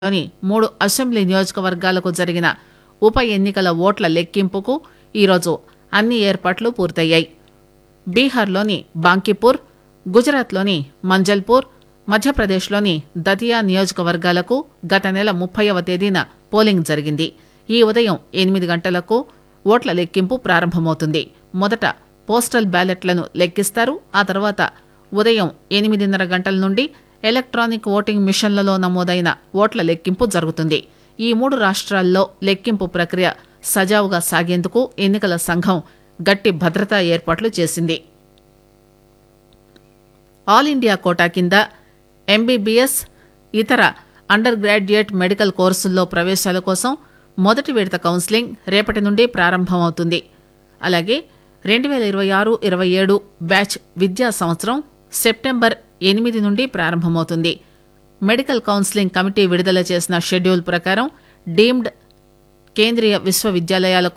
లోని మూడు అసెంబ్లీ నియోజకవర్గాలకు జరిగిన ఉప ఎన్నికల ఓట్ల లెక్కింపుకు ఈరోజు అన్ని ఏర్పాట్లు పూర్తయ్యాయి బీహార్లోని బాంకీపూర్ గుజరాత్లోని మంజల్పూర్ మధ్యప్రదేశ్లోని దతియా నియోజకవర్గాలకు గత నెల ముప్పైవ తేదీన పోలింగ్ జరిగింది ఈ ఉదయం ఎనిమిది గంటలకు ఓట్ల లెక్కింపు ప్రారంభమవుతుంది మొదట పోస్టల్ బ్యాలెట్లను లెక్కిస్తారు ఆ తర్వాత ఉదయం ఎనిమిదిన్నర గంటల నుండి ఎలక్ట్రానిక్ ఓటింగ్ మిషన్లలో నమోదైన ఓట్ల లెక్కింపు జరుగుతుంది ఈ మూడు రాష్ట్రాల్లో లెక్కింపు ప్రక్రియ సజావుగా సాగేందుకు ఎన్నికల సంఘం గట్టి భద్రతా ఏర్పాట్లు చేసింది ఆల్ ఇండియా కోటా కింద ఎంబీబీఎస్ ఇతర అండర్ గ్రాడ్యుయేట్ మెడికల్ కోర్సుల్లో ప్రవేశాల కోసం మొదటి విడత కౌన్సిలింగ్ రేపటి నుండి ప్రారంభమవుతుంది అలాగే రెండు వేల ఇరవై ఆరు ఇరవై ఏడు బ్యాచ్ విద్యా సంవత్సరం సెప్టెంబర్ ఎనిమిది నుండి ప్రారంభమవుతుంది మెడికల్ కౌన్సిలింగ్ కమిటీ విడుదల చేసిన షెడ్యూల్ ప్రకారం డీమ్డ్ కేంద్రీయ విశ్వవిద్యాలయాల